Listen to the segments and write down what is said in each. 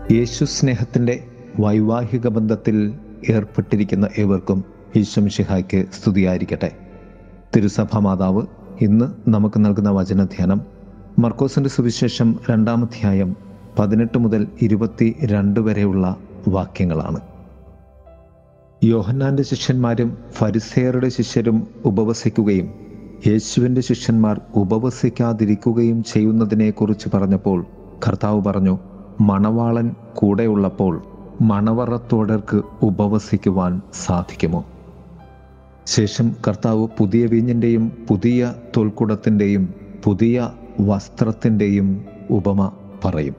യേശു സ്നേഹത്തിൻ്റെ വൈവാഹിക ബന്ധത്തിൽ ഏർപ്പെട്ടിരിക്കുന്ന ഏവർക്കും ഈശ്വംഷിഹായ്ക്ക് സ്തുതിയായിരിക്കട്ടെ തിരുസഭ മാതാവ് ഇന്ന് നമുക്ക് നൽകുന്ന വചനധ്യാനം മർക്കോസിൻ്റെ സുവിശേഷം രണ്ടാമധ്യായം പതിനെട്ട് മുതൽ ഇരുപത്തി രണ്ട് വരെയുള്ള വാക്യങ്ങളാണ് യോഹന്നാൻ്റെ ശിഷ്യന്മാരും ഫരിസേയരുടെ ശിഷ്യരും ഉപവസിക്കുകയും യേശുവിൻ്റെ ശിഷ്യന്മാർ ഉപവസിക്കാതിരിക്കുകയും ചെയ്യുന്നതിനെക്കുറിച്ച് പറഞ്ഞപ്പോൾ കർത്താവ് പറഞ്ഞു മണവാളൻ കൂടെയുള്ളപ്പോൾ മണവറത്തോടർക്ക് ഉപവസിക്കുവാൻ സാധിക്കുമോ ശേഷം കർത്താവ് പുതിയ വീഞ്ഞിൻ്റെയും പുതിയ തോൽക്കുടത്തിൻ്റെയും പുതിയ വസ്ത്രത്തിൻ്റെയും ഉപമ പറയും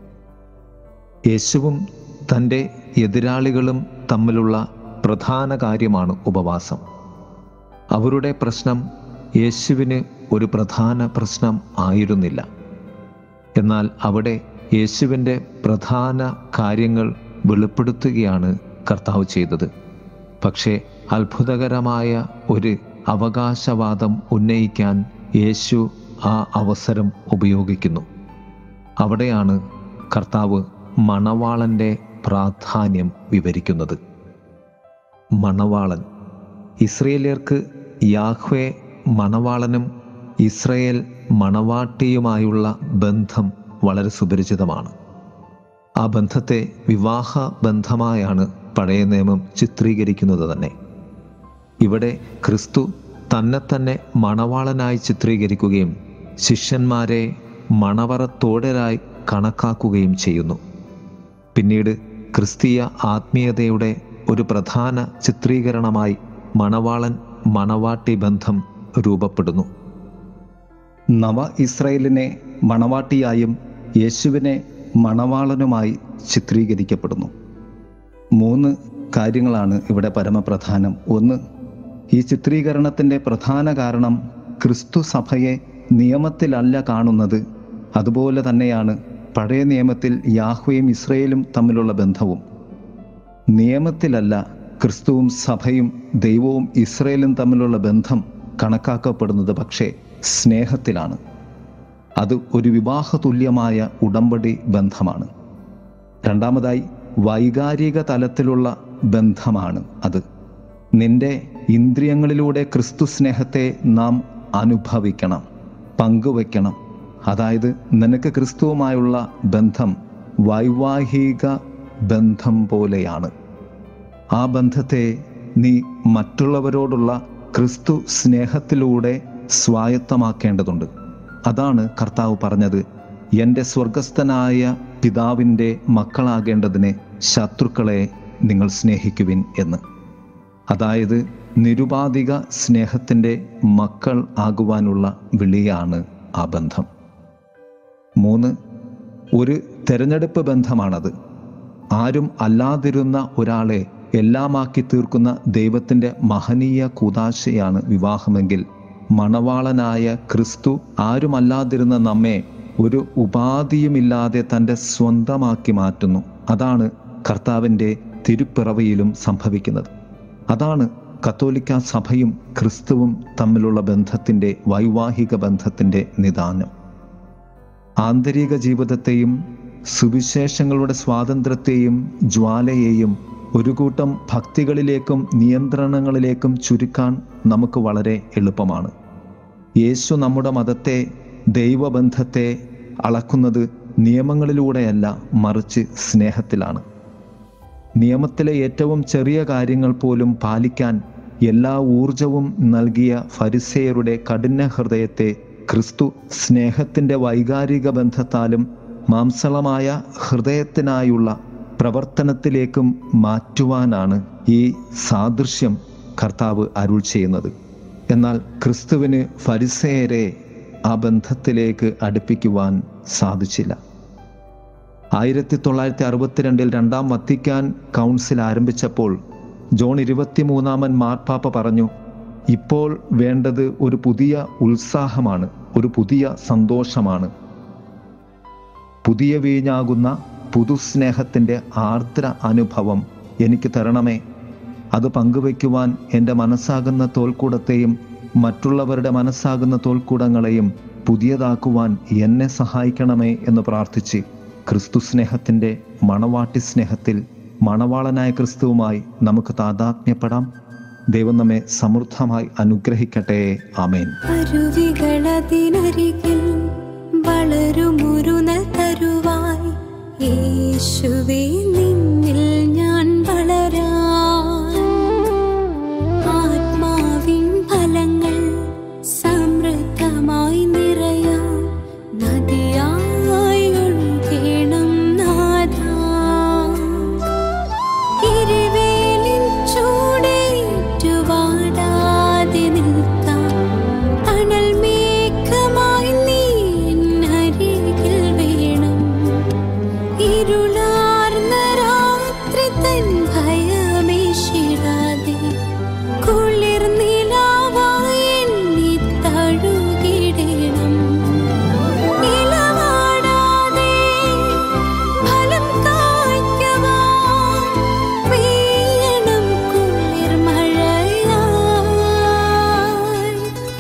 യേശുവും തൻ്റെ എതിരാളികളും തമ്മിലുള്ള പ്രധാന കാര്യമാണ് ഉപവാസം അവരുടെ പ്രശ്നം യേശുവിന് ഒരു പ്രധാന പ്രശ്നം ആയിരുന്നില്ല എന്നാൽ അവിടെ യേശുവിൻ്റെ പ്രധാന കാര്യങ്ങൾ വെളിപ്പെടുത്തുകയാണ് കർത്താവ് ചെയ്തത് പക്ഷേ അത്ഭുതകരമായ ഒരു അവകാശവാദം ഉന്നയിക്കാൻ യേശു ആ അവസരം ഉപയോഗിക്കുന്നു അവിടെയാണ് കർത്താവ് മണവാളൻ്റെ പ്രാധാന്യം വിവരിക്കുന്നത് മണവാളൻ ഇസ്രയേലിയർക്ക് യാഹ്വെ മണവാളനും ഇസ്രയേൽ മണവാട്ടിയുമായുള്ള ബന്ധം വളരെ സുപരിചിതമാണ് ആ ബന്ധത്തെ വിവാഹ ബന്ധമായാണ് പഴയ നിയമം ചിത്രീകരിക്കുന്നത് തന്നെ ഇവിടെ ക്രിസ്തു തന്നെ തന്നെ മണവാളനായി ചിത്രീകരിക്കുകയും ശിഷ്യന്മാരെ മണവറത്തോടരായി കണക്കാക്കുകയും ചെയ്യുന്നു പിന്നീട് ക്രിസ്തീയ ആത്മീയതയുടെ ഒരു പ്രധാന ചിത്രീകരണമായി മണവാളൻ മണവാട്ടി ബന്ധം രൂപപ്പെടുന്നു നവ ഇസ്രായേലിനെ മണവാട്ടിയായും യേശുവിനെ മണവാളനുമായി ചിത്രീകരിക്കപ്പെടുന്നു മൂന്ന് കാര്യങ്ങളാണ് ഇവിടെ പരമപ്രധാനം ഒന്ന് ഈ ചിത്രീകരണത്തിൻ്റെ പ്രധാന കാരണം ക്രിസ്തു സഭയെ നിയമത്തിലല്ല കാണുന്നത് അതുപോലെ തന്നെയാണ് പഴയ നിയമത്തിൽ യാഹ്വയും ഇസ്രയേലും തമ്മിലുള്ള ബന്ധവും നിയമത്തിലല്ല ക്രിസ്തുവും സഭയും ദൈവവും ഇസ്രയേലും തമ്മിലുള്ള ബന്ധം കണക്കാക്കപ്പെടുന്നത് പക്ഷേ സ്നേഹത്തിലാണ് അത് ഒരു വിവാഹ തുല്യമായ ഉടമ്പടി ബന്ധമാണ് രണ്ടാമതായി വൈകാരിക തലത്തിലുള്ള ബന്ധമാണ് അത് നിന്റെ ഇന്ദ്രിയങ്ങളിലൂടെ ക്രിസ്തു സ്നേഹത്തെ നാം അനുഭവിക്കണം പങ്കുവയ്ക്കണം അതായത് നിനക്ക് ക്രിസ്തുവുമായുള്ള ബന്ധം വൈവാഹിക ബന്ധം പോലെയാണ് ആ ബന്ധത്തെ നീ മറ്റുള്ളവരോടുള്ള ക്രിസ്തു സ്നേഹത്തിലൂടെ സ്വായത്തമാക്കേണ്ടതുണ്ട് അതാണ് കർത്താവ് പറഞ്ഞത് എൻ്റെ സ്വർഗസ്ഥനായ പിതാവിൻ്റെ മക്കളാകേണ്ടതിന് ശത്രുക്കളെ നിങ്ങൾ സ്നേഹിക്കുവിൻ എന്ന് അതായത് നിരുപാധിക സ്നേഹത്തിൻ്റെ മക്കൾ ആകുവാനുള്ള വിളിയാണ് ആ ബന്ധം മൂന്ന് ഒരു തെരഞ്ഞെടുപ്പ് ബന്ധമാണത് ആരും അല്ലാതിരുന്ന ഒരാളെ എല്ലാമാക്കി തീർക്കുന്ന ദൈവത്തിൻ്റെ മഹനീയ കുതാശയാണ് വിവാഹമെങ്കിൽ മണവാളനായ ക്രിസ്തു ആരുമല്ലാതിരുന്ന നമ്മെ ഒരു ഉപാധിയുമില്ലാതെ തൻ്റെ സ്വന്തമാക്കി മാറ്റുന്നു അതാണ് കർത്താവിൻ്റെ തിരുപ്പിറവിയിലും സംഭവിക്കുന്നത് അതാണ് കത്തോലിക്ക സഭയും ക്രിസ്തുവും തമ്മിലുള്ള ബന്ധത്തിൻ്റെ വൈവാഹിക ബന്ധത്തിൻ്റെ നിദാനം ആന്തരിക ജീവിതത്തെയും സുവിശേഷങ്ങളുടെ സ്വാതന്ത്ര്യത്തെയും ജ്വാലയെയും ഒരു കൂട്ടം ഭക്തികളിലേക്കും നിയന്ത്രണങ്ങളിലേക്കും ചുരുക്കാൻ നമുക്ക് വളരെ എളുപ്പമാണ് യേശു നമ്മുടെ മതത്തെ ദൈവബന്ധത്തെ അളക്കുന്നത് നിയമങ്ങളിലൂടെയല്ല മറിച്ച് സ്നേഹത്തിലാണ് നിയമത്തിലെ ഏറ്റവും ചെറിയ കാര്യങ്ങൾ പോലും പാലിക്കാൻ എല്ലാ ഊർജവും നൽകിയ ഫരിസേയരുടെ കഠിന ഹൃദയത്തെ ക്രിസ്തു സ്നേഹത്തിൻ്റെ വൈകാരിക ബന്ധത്താലും മാംസളമായ ഹൃദയത്തിനായുള്ള പ്രവർത്തനത്തിലേക്കും മാറ്റുവാനാണ് ഈ സാദൃശ്യം കർത്താവ് അരുൾ ചെയ്യുന്നത് എന്നാൽ ക്രിസ്തുവിന് ഫരിസേയരെ ആ ബന്ധത്തിലേക്ക് അടുപ്പിക്കുവാൻ സാധിച്ചില്ല ആയിരത്തി തൊള്ളായിരത്തി അറുപത്തിരണ്ടിൽ രണ്ടാം വത്തിക്കാൻ കൗൺസിൽ ആരംഭിച്ചപ്പോൾ ജോൺ ഇരുപത്തിമൂന്നാമൻ മാർപ്പാപ്പ പറഞ്ഞു ഇപ്പോൾ വേണ്ടത് ഒരു പുതിയ ഉത്സാഹമാണ് ഒരു പുതിയ സന്തോഷമാണ് പുതിയ വീഞ്ഞാകുന്ന പുതുസ്നേഹത്തിൻ്റെ ആർദ്ര അനുഭവം എനിക്ക് തരണമേ അത് പങ്കുവയ്ക്കുവാൻ എൻ്റെ മനസ്സാകുന്ന തോൽക്കൂടത്തെയും മറ്റുള്ളവരുടെ മനസ്സാകുന്ന തോൽക്കൂടങ്ങളെയും പുതിയതാക്കുവാൻ എന്നെ സഹായിക്കണമേ എന്ന് പ്രാർത്ഥിച്ച് ക്രിസ്തു സ്നേഹത്തിൻ്റെ മണവാട്ടി സ്നേഹത്തിൽ മണവാളനായ ക്രിസ്തുവുമായി നമുക്ക് താതാത്മ്യപ്പെടാം ദൈവം നമ്മെ സമൃദ്ധമായി അനുഗ്രഹിക്കട്ടെ ആമേൻ അരുവികളതിനരികിൽ വളരുമൊരു തരുവായി യേശുവേ നിന്നിൽ ഞാൻ വളരാൻ ആത്മാവിൻ ഫലങ്ങൾ സമൃദ്ധമായി നിറയാൻ നദിയായി ഒഴുകണം നാഥാ ഇരുവേലിൻ ചൂടേറ്റുവാടാതെ നിൽക്കാം തണൽ മേഘമായി നീ എന്നരികിൽ വേണം ഇരുളാർന്ന രാത്രി തൻ ഭയമേശിടാതെ കുളിർ നിലാവായി എന്നെ തഴുകിടണം ഇലവാടാതെ ഫലം കായ്ക്കുവാൻ പെയ്യണം കുളിർ മഴയായി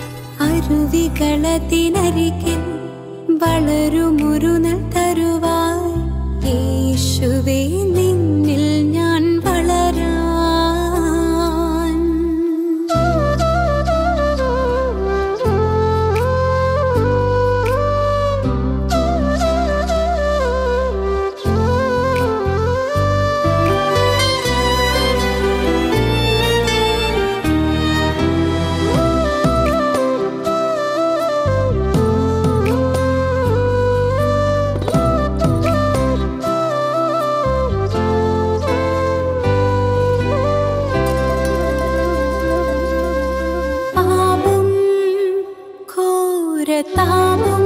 അരുവികളത്തിനരികിൽ വളരുമൊരു തരുവായി യേശുവേ നിന്നിൽ ഞാൻ വളരാൻ പാപം ഘോരതാപം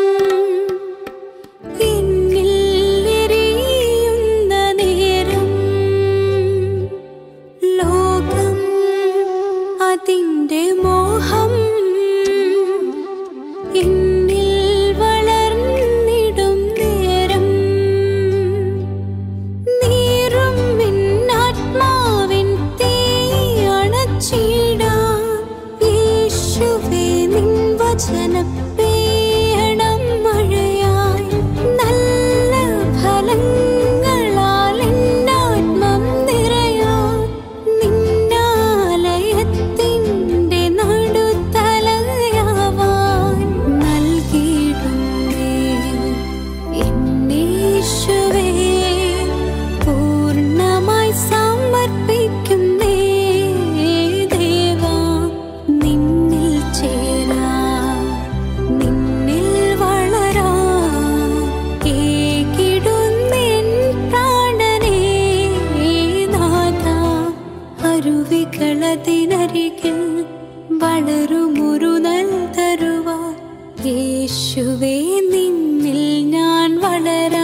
എന്നിൽ എരിയുന്ന നേരം ലോകം അതിൻ്റെ മോഹം എന്നിൽ വളർന്നിടും നേരം നീറും ആത്മാവിൻ തീയണച്ചിടാൻ യേശുവേ നിൻ വചനം പേയണം മഴയായി നല്ല ഫലങ്ങളാൽ എന്നാത്മം നിറയാൻ നിന്നാലയത്തിൻ്റെ നടുത്തലയാവാൻ നൽകിയിടുന്നേ എന്നീശുവേ പൂർണ്ണമായി സമർപ്പിക്കുന്നേ ദേവാ നിന്നിൽ ചേരാ നിന്നിൽ വളരാ ഏകിടുന്നെൻ പ്രാണനേ നാഥ അരുവികളതിനരികിൽ വളരുമൊരു തരുവാ യേശുവേ നിന്നിൽ ഞാൻ വളരാൻ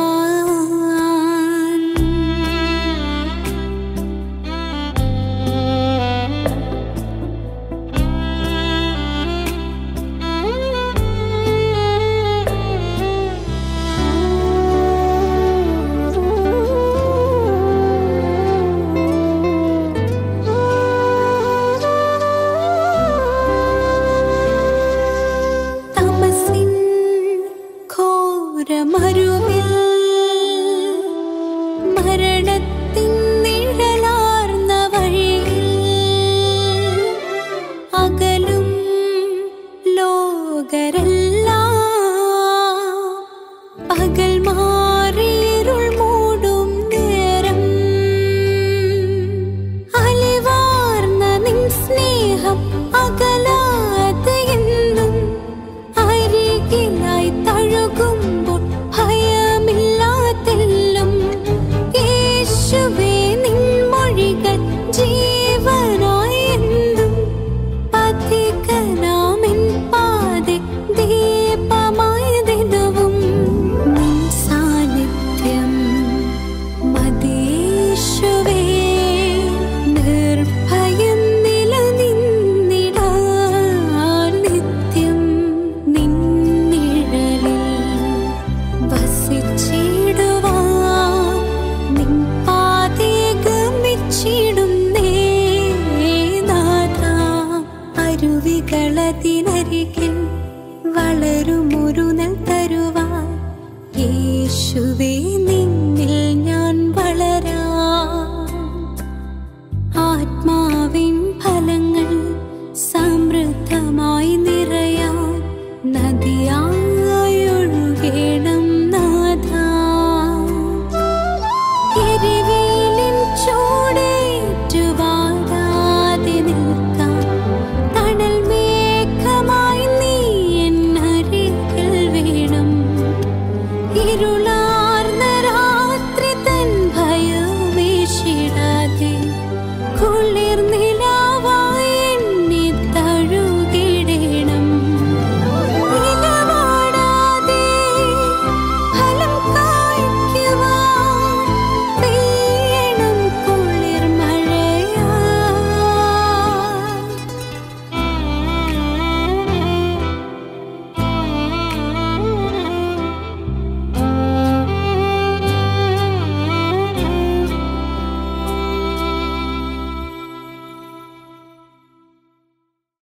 തമസിൻ ഘോരമരുവിൽ മരണത്തിൻ നിഴലാർന്ന വഴിയിൽ അകലും ലോകരെല്ലാം പകൽ മാറിയിരുൾ മൂടും നേരം അലിവാർന്ന നിൻ സ്നേഹം അകലാതെ എന്നും അരികിലായി തഴുകുമ്പോൾ ഭയമില്ലാതെല്ലും യേശുവേ നിൻ മൊഴികൾ ജീവനായി എന്നും പഥികനാമിൻ പാതെ ദീപമായി ദിനവും നിൻ സാന്നിധ്യം മതീശുവേ നിർഭയം നിലനിന്നിടാൻ നിത്യം നിന്നിഴലിൽ വസിച്ചിടുവാൻ നിൻ പാതേ ഗമിച്ചിടുന്നേ നാഥ അരുവികളതിനരികിൽ വളരുമൊരു തരുവാൻ യേശു യേശുവേ നിൻ